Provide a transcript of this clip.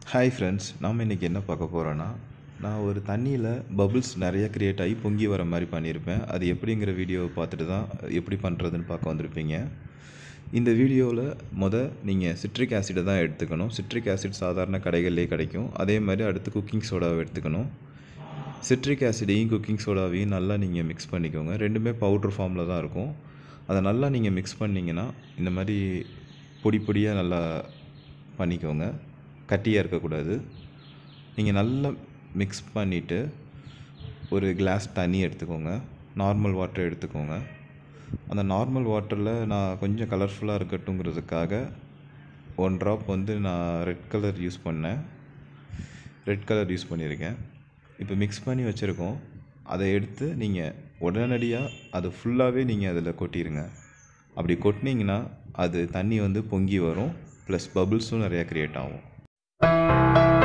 hi friends நாம் இன்றைக்கி என்ன பார்க்க போகிறோன்னா நான் ஒரு தண்ணியில் பபுள்ஸ் நிறைய க்ரியேட் ஆகி பொங்கி வர மாதிரி பண்ணியிருப்பேன் அது எப்படிங்கிற வீடியோவை பார்த்துட்டு தான் எப்படி பண்ணுறதுன்னு பார்க்க வந்திருப்பீங்க இந்த வீடியோவில் முத நீங்கள் சிட்ரிக் ஆசிடை தான் எடுத்துக்கணும் சிட்ரிக் ஆசிட் சாதாரண கடைகள்லேயே கிடைக்கும் அதே மாதிரி அடுத்து குக்கிங் சோடாவை எடுத்துக்கணும் சிட்ரிக் ஆசிடையும் குக்கிங் சோடாவையும் நல்லா நீங்கள் மிக்ஸ் பண்ணிக்கோங்க ரெண்டுமே பவுட்ரு ஃபார்மில் தான் இருக்கும் அதை நல்லா நீங்கள் மிக்ஸ் பண்ணிங்கன்னா இந்த மாதிரி பொடி பொடியாக நல்லா பண்ணிக்கோங்க கட்டியாக இருக்கக்கூடாது நீங்கள் நல்லா மிக்ஸ் பண்ணிவிட்டு ஒரு கிளாஸ் தண்ணி எடுத்துக்கோங்க நார்மல் வாட்டர் எடுத்துக்கோங்க அந்த நார்மல் வாட்டரில் நான் கொஞ்சம் கலர்ஃபுல்லாக இருக்கட்டுங்கிறதுக்காக ஒன் ட்ராப் வந்து நான் ரெட் கலர் யூஸ் பண்ணேன் ரெட் கலர் யூஸ் பண்ணியிருக்கேன் இப்போ மிக்ஸ் பண்ணி வச்சுருக்கோம் அதை எடுத்து நீங்கள் உடனடியாக அது ஃபுல்லாகவே நீங்கள் அதில் கொட்டிடுங்க அப்படி கொட்டினீங்கன்னா அது தண்ணி வந்து பொங்கி வரும் ப்ளஸ் பபுள்ஸும் நிறையா க்ரியேட் ஆகும்